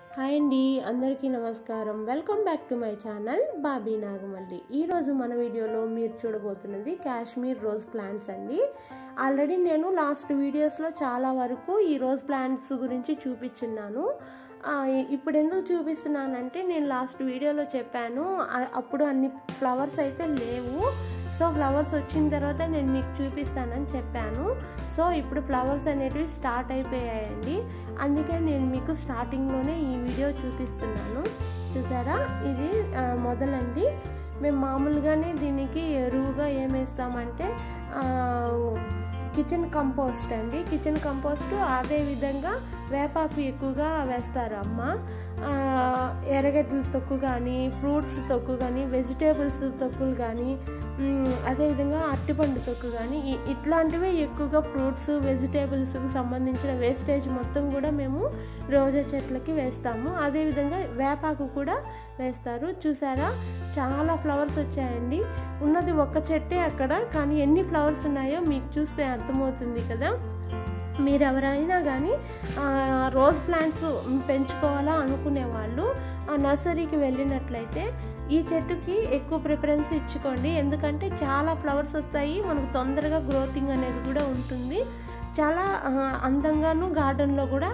hi అండి అందరికీ నమస్కారం welcome back to my channel Bobby Nagamalli ఈరోజు మన వీడియోలో మీరు చూడబోతున్నది కాశ్మీర్ రోజ్ ప్లాంట్స్ అండి ఆల్రెడీ నేను లాస్ట్ వీడియోస్లో చాలా వరకు ఈ రోజ్ ప్లాంట్స్ గురించి చూపించున్నాను ఆ, ఇప్పుడు ఎందుకు చూపిస్తున్నానంటే నేను లాస్ట్ వీడియోలో చెప్పాను ఆ- అప్పుడు అన్ని ఫ్లవర్స్ అయితే లేవు సో ఫ్లవర్స్ వచ్చిన తర్వాత నేను మీకు చూపిస్తానని చెప్పాను సో ఇప్పుడు ఫ్లవర్స్ అనేటివి స్టార్ట్ అయిపోయాయండి అందుకే నేను మీకు స్టార్టింగ్లోనే ఈ వీడియో చూపిస్తున్నాను చూసారా ఇది ఆ, మొదలండి మేము మామూలుగానే దీనికి ఎరువుగా ఏమేస్తామంటే ఆ, కిచెన్ కంపోస్ట్ అండి కిచెన్ కంపోస్ట్ అదే విధంగా వేపాకు ఎక్కువగా వేస్తారు అమ్మ ఆ, ఎర్రగడ్డల తొక్కు కానీ ఫ్రూట్స్ తొక్కు కానీ వెజిటేబుల్స్ తొక్కులు కానీ మ్, అదేవిధంగా అరటిపండు తొక్కు కానీ ఇ- ఇట్లాంటివే ఎక్కువగా ఫ్రూట్స్ వెజిటేబుల్స్కి సంబంధించిన వేస్టేజ్ మొత్తం కూడా మేము రోజా చెట్లకి వేస్తాము అదేవిధంగా వేపాకు కూడా వేస్తారు చూసారా చాలా ఫ్లవర్స్ వచ్చాయండి ఉన్నది ఒక్క చెట్టే అక్కడ కానీ ఎన్ని ఫ్లవర్స్ ఉన్నాయో మీకు చూస్తే అర్థమవుతుంది కదా మీరు ఎవరైనా కానీ రోజ్ ప్లాంట్స్ పెంచుకోవాలా అనుకునే వాళ్ళు ఆ నర్సరీకి వెళ్ళినట్లయితే ఈ చెట్టుకి ఎక్కువ ప్రిఫరెన్స్ ఇచ్చుకోండి ఎందుకంటే చాలా ఫ్లవర్స్ వస్తాయి మనకు తొందరగా గ్రోతింగ్ అనేది కూడా ఉంటుంది చాలా ఆ, అందంగాను గార్డెన్లో కూడా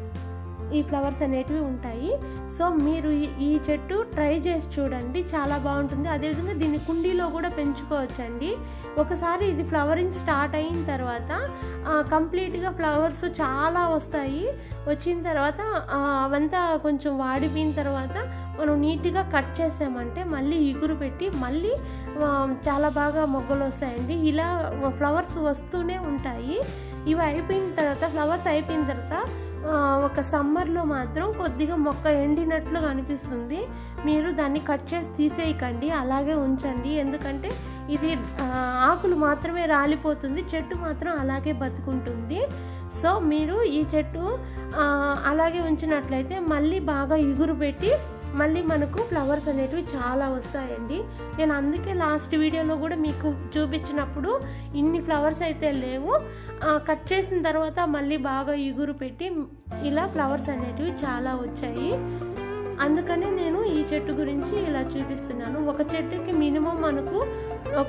ఈ ఫ్లవర్స్ అనేటివి ఉంటాయి సో మీరు ఈ- ఈ చెట్టు ట్రై చేసి చూడండి చాలా బాగుంటుంది అదేవిధంగా దీన్ని కుండీలో కూడా పెంచుకోవచ్చండి ఒకసారి ఇది ఫ్లవరింగ్ స్టార్ట్ అయిన తర్వాత కంప్లీట్గా ఫ్లవర్స్ చాలా వస్తాయి వచ్చిన తర్వాత ఆ, అవంతా కొంచెం వాడిపోయిన తర్వాత మనం నీట్గా కట్ చేసామంటే మళ్ళీ ఇగురు పెట్టి మళ్ళీ ఆ, చాలా బాగా మొగ్గలు వస్తాయండి ఇలా ఫ్లవర్స్ వస్తూనే ఉంటాయి ఇవి అయిపోయిన తర్వాత ఫ్లవర్స్ అయిపోయిన తర్వాత ఆ, ఒక సమ్మర్లో మాత్రం కొద్దిగా మొక్క ఎండినట్లు కనిపిస్తుంది మీరు దాన్ని కట్ చేసి తీసేయకండి అలాగే ఉంచండి ఎందుకంటే ఇది ఆ, ఆకులు మాత్రమే రాలిపోతుంది చెట్టు మాత్రం అలాగే బతుకుంటుంది సో మీరు ఈ చెట్టు ఆ, అలాగే ఉంచినట్లయితే మళ్ళీ బాగా ఇగురు పెట్టి మళ్ళీ మనకు ఫ్లవర్స్ అనేటివి చాలా వస్తాయండి నేను అందుకే లాస్ట్ వీడియోలో కూడా మీకు చూపించినప్పుడు ఇన్ని ఫ్లవర్స్ అయితే లేవు ఆ, కట్ చేసిన తర్వాత మళ్ళీ బాగా ఇగురు పెట్టి ఇలా ఫ్లవర్స్ అనేటివి చాలా వచ్చాయి అందుకనే నేను ఈ చెట్టు గురించి ఇలా చూపిస్తున్నాను ఒక చెట్టుకి మినిమం మనకు ఒక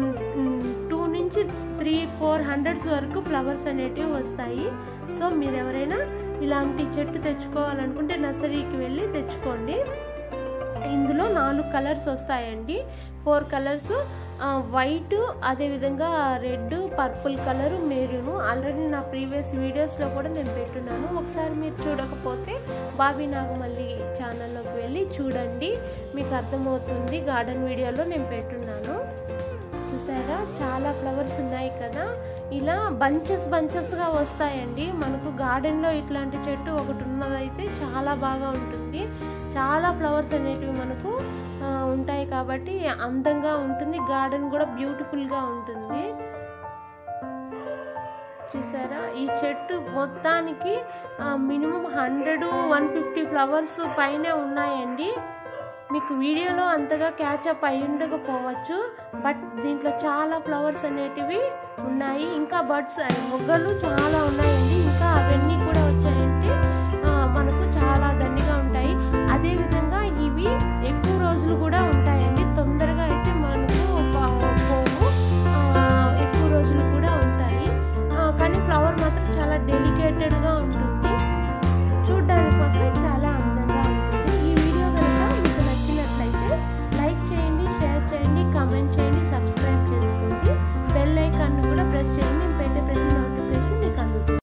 టూ నుంచి త్రీ ఫోర్ హండ్రెడ్స్ వరకు ఫ్లవర్స్ అనేటివి వస్తాయి సో మీరు ఎవరైనా ఇలాంటి చెట్టు తెచ్చుకోవాలనుకుంటే నర్సరీకి వెళ్ళి తెచ్చుకోండి ఇందులో నాలుగు కలర్స్ వస్తాయండి ఫోర్ కలర్స్ వైట్ అదేవిధంగా red purple colour maroon already నా ప్రీవియస్ వీడియోస్లో కూడా నేను పెట్టున్నాను ఒకసారి మీరు చూడకపోతే బాబీ నాగమల్లి ఛానల్లోకి వెళ్ళి చూడండి మీకు అర్థమవుతుంది గార్డెన్ వీడియోలో నేను పెట్టున్నాను చూసారా చాలా ఫ్లవర్స్ ఉన్నాయి కదా ఇలా బంచెస్ బంచెస్గా వస్తాయండి మనకు గార్డెన్లో ఇట్లాంటి చెట్టు ఒకటి ఉన్నదైతే చాలా బాగా ఉంటుంది చాలా ఫ్లవర్స్ అనేటివి మనకు ఆ, ఉంటాయి కాబట్టి అందంగా ఉంటుంది గార్డెన్ కూడా బ్యూటిఫుల్గా ఉంటుంది చూసారా ఈ చెట్టు మొత్తానికి minimum hundred one fifty flowers పైనే ఉన్నాయండి మీకు వీడియోలో అంతగా క్యాచప్ అయి ఉండకపోవచ్చు బట్ దీంట్లో చాలా ఫ్లవర్స్ అనేటివి ఉన్నాయి ఇంకా బర్డ్స్ మొగ్గలు చాలా ఉన్నాయండి ఇంకా అవన్నీ